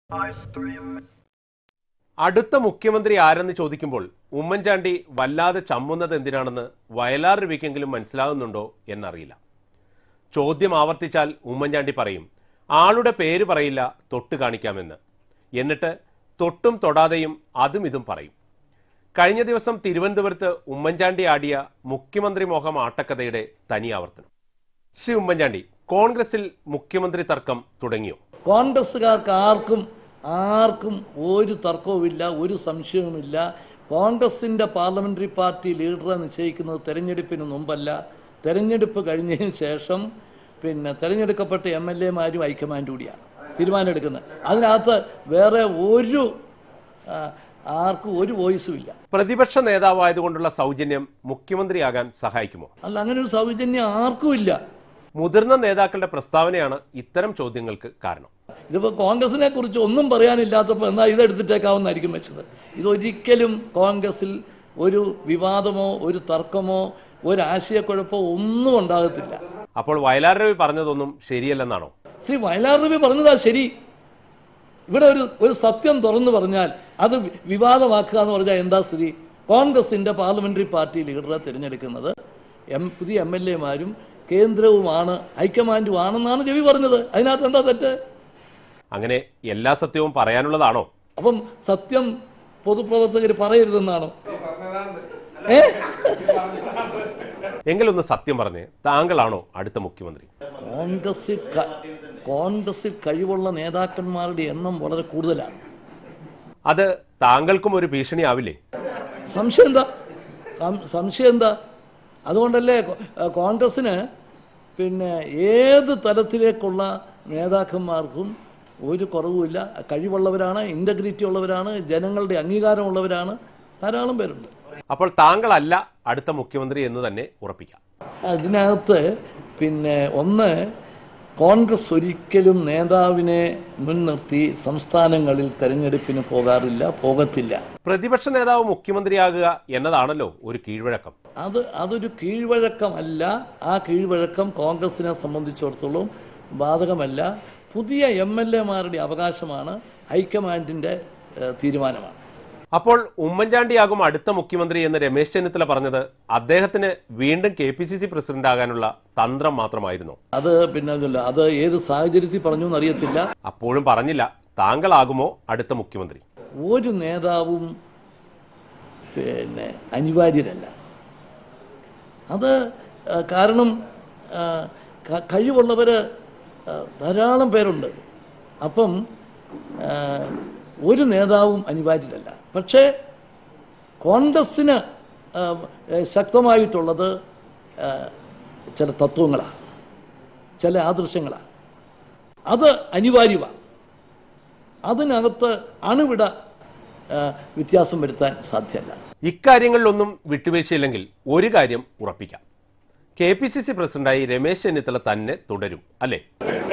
അടുത്ത മുഖ്യമന്ത്രി ആരെന്ന് ചോദിക്കുമ്പോൾ ഉമ്മൻചാണ്ടി വല്ലാതെ ചമ്മുന്നത് എന്തിനാണെന്ന് വയലാർ രവിക്കെങ്കിലും മനസ്സിലാകുന്നുണ്ടോ എന്നറിയില്ല ചോദ്യം ആവർത്തിച്ചാൽ ഉമ്മൻചാണ്ടി പറയും ആളുടെ പേര് പറയില്ല തൊട്ട് കാണിക്കാമെന്ന് എന്നിട്ട് തൊട്ടും തൊടാതെയും അതും ഇതും പറയും കഴിഞ്ഞ ദിവസം തിരുവനന്തപുരത്ത് ഉമ്മൻചാണ്ടി ആടിയ മുഖ്യമന്ത്രി മോഹം ആട്ടക്കഥയുടെ തനി ആവർത്തനം ശ്രീ ഉമ്മൻചാണ്ടി കോൺഗ്രസിൽ മുഖ്യമന്ത്രി തർക്കം തുടങ്ങിയോ കോൺഗ്രസ്സുകാർക്ക് ആർക്കും ആർക്കും ഒരു തർക്കവുമില്ല ഒരു സംശയവുമില്ല കോൺഗ്രസിൻ്റെ പാർലമെൻ്ററി പാർട്ടി ലീഡറെ നിശ്ചയിക്കുന്നത് തെരഞ്ഞെടുപ്പിന് മുമ്പല്ല തെരഞ്ഞെടുപ്പ് കഴിഞ്ഞതിന് ശേഷം പിന്നെ തെരഞ്ഞെടുക്കപ്പെട്ട എം എൽ എമാരും ഹൈക്കമാൻഡ് കൂടിയാണ് തീരുമാനമെടുക്കുന്നത് അതിനകത്ത് വേറെ ഒരു ആ, ആർക്കും ഒരു വോയിസും ഇല്ല പ്രതിപക്ഷ നേതാവായതുകൊണ്ടുള്ള സൗജന്യം മുഖ്യമന്ത്രിയാകാൻ സഹായിക്കുമോ അല്ല അങ്ങനെ ഒരു സൗജന്യം ആർക്കും ഇല്ല മുതിർന്ന നേതാക്കളുടെ പ്രസ്താവനയാണ് ഇത്തരം ചോദ്യങ്ങൾക്ക് കാരണം ഇതിപ്പോൾ കോൺഗ്രസിനെ കുറിച്ച് ഒന്നും പറയാനില്ലാത്തപ്പോൾ എന്നാൽ ഇതെടുത്തിട്ടേക്കാവുന്നതായിരിക്കും വെച്ചത് ഇതൊരിക്കലും കോൺഗ്രസിൽ ഒരു വിവാദമോ ഒരു തർക്കമോ ഒരു ആശയക്കുഴപ്പമോ ഒന്നും ഉണ്ടാകത്തില്ല അപ്പോൾ വയലാർ രവി പറഞ്ഞതൊന്നും ശരിയല്ലെന്നാണോ ശ്രീ വയലാർ രവി പറഞ്ഞതാ ശരി ഇവിടെ ഒരു ഒരു സത്യം തുറന്നു പറഞ്ഞാൽ അത് വി- വിവാദമാക്കുക എന്ന് പറഞ്ഞാൽ എന്താ സ്ഥിതി കോൺഗ്രസിന്റെ പാർലമെന്ററി പാർട്ടി ലീഡറെ തിരഞ്ഞെടുക്കുന്നത് എം പുതിയ എം എൽ എമാരും കേന്ദ്രവുമാണ് ഹൈക്കമാൻഡും ആണെന്നാണ് രവി പറഞ്ഞത് അതിനകത്ത് എന്താ തെറ്റ് അങ്ങനെ എല്ലാ സത്യവും പറയാനുള്ളതാണോ അപ്പം സത്യം പൊതുപ്രവർത്തകർ പറയരുതെന്നാണോ ഏ എങ്കിലൊന്ന് സത്യം പറഞ്ഞ് താങ്കളാണോ അടുത്ത മുഖ്യമന്ത്രി കോൺഗ്രസിൽ ക- കോൺഗ്രസിൽ കഴിവുള്ള നേതാക്കന്മാരുടെ എണ്ണം വളരെ കൂടുതലാണ് അത് താങ്കൾക്കും ഒരു ഭീഷണിയാവില്ലേ സംശയം എന്താ സം- സംശയം എന്താ അതുകൊണ്ടല്ലേ കോ- ഏഹ് കോൺഗ്രസ്സിന് പിന്നെ ഏത് തലത്തിലേക്കുള്ള നേതാക്കന്മാർക്കും ഒരു കുറവുമില്ല കഴിവുള്ളവരാണ് ഇൻ്റഗ്രിറ്റി ഉള്ളവരാണ് ജനങ്ങളുടെ അംഗീകാരമുള്ളവരാണ് ധാരാളം പേരുണ്ട് അപ്പോൾ താങ്കളല്ല അടുത്ത മുഖ്യമന്ത്രി എന്ന് തന്നെ ഉറപ്പിക്കാം അതിനകത്ത് പിന്നെ ഒന്ന് കോൺഗ്രസ് ഒരിക്കലും നേതാവിനെ മുൻനിർത്തി സംസ്ഥാനങ്ങളിൽ തെരഞ്ഞെടുപ്പിന് പോകാറില്ല പോകത്തില്ല പ്രതിപക്ഷ നേതാവ് മുഖ്യമന്ത്രിയാകുക എന്നതാണല്ലോ ഒരു കീഴ്വഴക്കം അത് അതൊരു കീഴ്വഴക്കമല്ല ആ കീഴ്വഴക്കം കോൺഗ്രസിനെ സംബന്ധിച്ചിടത്തോളം ബാധകമല്ല പുതിയ എം എൽ എമാരുടെ അവകാശമാണ് ഹൈക്കമാൻഡിൻ്റെ ഏഹ്, തീരുമാനമാണ് അപ്പോൾ ഉമ്മൻചാണ്ടിയാകും അടുത്ത മുഖ്യമന്ത്രി എന്ന് രമേശ് ചെന്നിത്തല പറഞ്ഞത് അദ്ദേഹത്തിന് വീണ്ടും K P C C president ആകാനുള്ള തന്ത്രം മാത്രമായിരുന്നു അത് പിന്നെ അതല്ല അത് ഏത് സാഹചര്യത്തിൽ പറഞ്ഞു എന്നറിയത്തില്ല അപ്പോഴും പറഞ്ഞില്ല താങ്കളാകുമോ അടുത്ത മുഖ്യമന്ത്രി ഒരു നേതാവും പിന്നെ അനിവാര്യരല്ല അത് ആ, കാരണം ആ, ക- കഴിവുള്ളവർ ആ, ധാരാളം പേരുണ്ട് അപ്പം ആ, ഒരു നേതാവും അനിവാര്യരല്ല പക്ഷേ കോൺഗ്രസ്സിന് ആ, ഏ, ശക്തമായിട്ടുള്ളത് ആ, ചില തത്വങ്ങളാണ് ചില ആദർശങ്ങളാണ് അത് അനിവാര്യമാണ് അതിനകത്ത് അണുവിട ആ, വ്യത്യാസം വരുത്താൻ സാധ്യമല്ല ഇക്കാര്യങ്ങളിലൊന്നും വിട്ടുവീഴ്ചയില്ലെങ്കിൽ ഒരു കാര്യം ഉറപ്പിക്കാം കെ പി സി സി പ്രസിഡന്റായി രമേശ് ചെന്നിത്തല തന്നെ തുടരും അല്ലേ